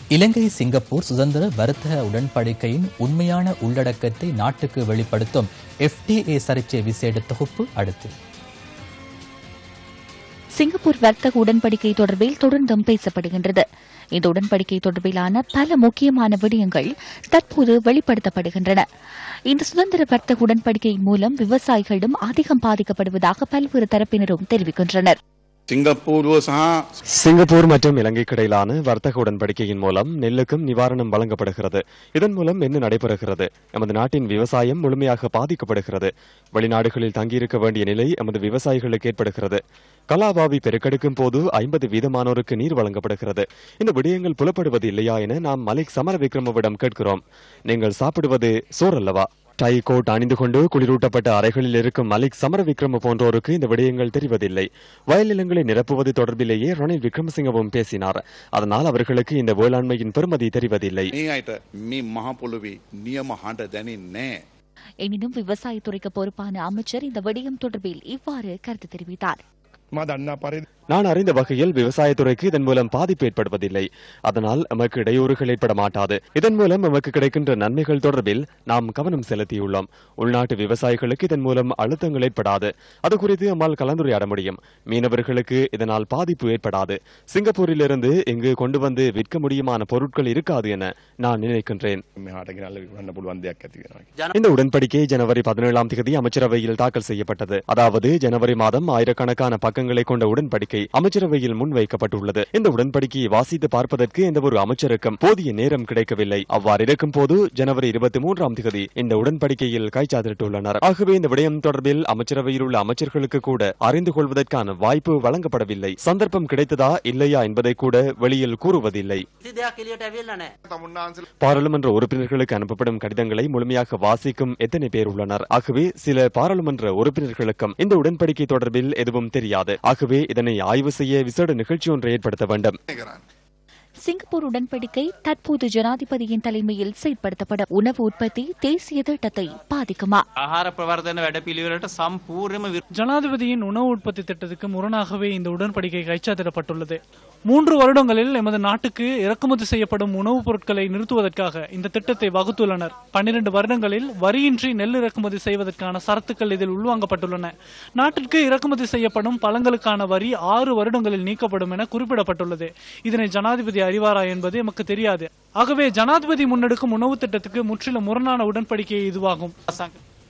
இலங்கை Singapore சுதந்திர வர்த்தக உடன்படிக்கையின் உண்மையான உள்ளடக்கத்தை நாட்டுக்கு வெளிப்படுத்தும் எஃப்டிஏ சர்ச்சை விசேட தொகுப்பு அடுத்து சிங்கப்பூர் வர்த்தக உடன்படிக்கை தொடர்பில் தொடர்ந்தும் பேசப்படுகின்றது இந்த உடன்படிக்கை தொடர்பிலான பல முக்கியமான விடயங்கள் தற்போது வெளிப்படுத்தப்படுகின்றன இந்த சுதந்திர வர்த்தக உடன்படிக்கையின் மூலம் விவசாயிகளும் அதிகம் பாதிக்கப்படுவதாக பல்வேறு தரப்பினரும் தெரிவிக்கின்றனர் සිංගප්පූරුව සහ சிங்கப்பூர் மற்றும் இலங்கைக்கு இடையிலான வர்த்தக உடன்படிக்கையின் மூலம் நெல்லுக்கும் நிவாரணம் வழங்கப்படுகிறது இதன் மூலம் என்ன நடைபெறுகிறது எமது நாட்டின் விவசாயம் முழுமையாக பாதிக்கப்படுகிறது வெளிநாடுகளில் தங்கியிருக்க வேண்டிய நிலை எமது விவசாயிகளுக்கு ஏற்படுகிறது கலாபாவி பெருக்கெடுக்கும் போது ஐம்பது வீதமானோருக்கு நீர் வழங்கப்படுகிறது இந்த விடயங்கள் புலப்படுவது இல்லையா என நாம் மலிக் சமர விக்ரமவிடம் கேட்கிறோம் நீங்கள் சாப்பிடுவது சோறல்லவா டை கோட் அணிந்து கொண்டு குளிரூட்டப்பட்ட அறைகளில் இருக்கும் மலிக் சமர விக்ரம போன்றோருக்கு இந்த விடயங்கள் தெரிவதில்லை வயல் நிலங்களை நிரப்புவது தொடர்பிலேயே ரணில் விக்ரமசிங்கவும் பேசினார் அதனால் அவர்களுக்கு இந்த வேளாண்மையின் பெருமதி தெரிவதில்லை මේ අයට මේ මහපොළොවේ නියම හඬ දැනින්නේ නෑ. எனினும் விவசாயத்துறைக்கு பொறுப்பான அமைச்சர் இந்த விடயம் தொடர்பில் இவ்வாறு கருத்து தெரிவித்தார் මා දන්නා පරිදි நான் அறிந்த வகையில் விவசாயத்துறைக்கு இதன் மூலம் பாதிப்பு ஏற்படுவதில்லை அதனால் எமக்கு இடையூறுகள் ஏற்பட மாட்டாது இதன் மூலம் எமக்கு கிடைக்கின்ற நன்மைகள் தொடர்பில் நாம் கவனம் செலுத்தியுள்ளோம் உள்நாட்டு விவசாயிகளுக்கு இதன் மூலம் அழுத்தங்கள் ஏற்படாது அது குறித்து நம்மால் கலந்துரையாட முடியும் மீனவர்களுக்கு இதனால் பாதிப்பு ஏற்படாது சிங்கப்பூரிலிருந்து இங்கு கொண்டு வந்து விற்க முடியுமான பொருட்கள் இருக்காது என நான் நினைக்கின்றேன் මෙහාට ගෙනල්ල ගන්න පුළුවන් දෙයක් ඇති වෙනවා. இந்த உடன்படிக்கை ஜனவரி பதினேழாம் தேதி அமைச்சரவையில் தாக்கல் செய்யப்பட்டது அதாவது ஜனவரி மாதம் ஆயிரக்கணக்கான பக்கங்களை கொண்ட உடன்படிக்கை அமைச்சரவையில் முன்வைக்கப்பட்டுள்ளது இந்த உடன்படிக்கையை வாசித்து பார்ப்பதற்கு எந்த ஒரு அமைச்சருக்கும் போதிய நேரம் கிடைக்கவில்லை அவ்வாறு இருக்கும் போது ஜனவரி இருபத்தி மூன்றாம் தேதி இந்த உடன்படிக்கையில் கைச்சாத்திட்டுள்ளனர் ஆகவே இந்த விடயம் தொடர்பில் அமைச்சரவையில் உள்ள அமைச்சர்களுக்கு கூட அறிந்து கொள்வதற்கான வாய்ப்பு வழங்கப்படவில்லை சந்தர்ப்பம் கிடைத்ததா இல்லையா என்பதை கூட வெளியில் கூறுவதில்லை කිසි දෙයක් එලියට ඇවිල්ලා නැහැ. තමුන්නාන්සල பாராளுமன்ற உறுப்பினர்களுக்கு அனுப்பப்படும் கடிதங்களை முழுமையாக வாசிக்கும் எத்தனை பேர் உள்ளனர் ஆகவே சில பாராளுமன்ற உறுப்பினர்களுக்கும் இந்த உடன்படிக்கை தொடர்பில் எதுவும் தெரியாது ஆகவே இதனை ஆய்வு செய்ய விசேட நிகழ்ச்சி ஒன்றை ஏற்படுத்த வேண்டும் කරන්න. சிங்கப்பூர் உடன்படிக்கை தற்போது ஜனாதிபதியின் தலைமையில் செயல்படுத்தப்படும் உணவு உற்பத்தி தேசிய திட்டத்தை பாதிக்குமா ආහාර ප්‍රවර්ධන වැඩපිළිවෙලට සම්පූර්ණයම විරුද්ධ ஜனாதிபதியின் உணவு உற்பத்தி திட்டத்துக்கு முரணாகவே இந்த உடன்படிக்கை கைச்சாத்திடப்பட்டுள்ளது மூன்று வருடங்களில் எமது நாட்டுக்கு இறக்குமதி செய்யப்படும் உணவுப் பொருட்களை நிறுத்துவதற்காக இந்த திட்டத்தை வகுத்துள்ளனர் பன்னிரண்டு வருடங்களில் வரியின்றி நெல் இறக்குமதி செய்வதற்கான சரத்துக்கள் இதில் உள்வாங்கப்பட்டுள்ளன நாட்டிற்கு இறக்குமதி செய்யப்படும் பழங்களுக்கான வரி ஆறு வருடங்களில் நீக்கப்படும் என குறிப்பிடப்பட்டுள்ளது இதனை ஜனாதிபதி அறிவாரா என்பது எமக்கு தெரியாது ஆகவே ஜனாதிபதி முன்னெடுக்கும் உணவு திட்டத்துக்கு முற்றிலும் முரணான உடன்படிக்கை இதுவாகும்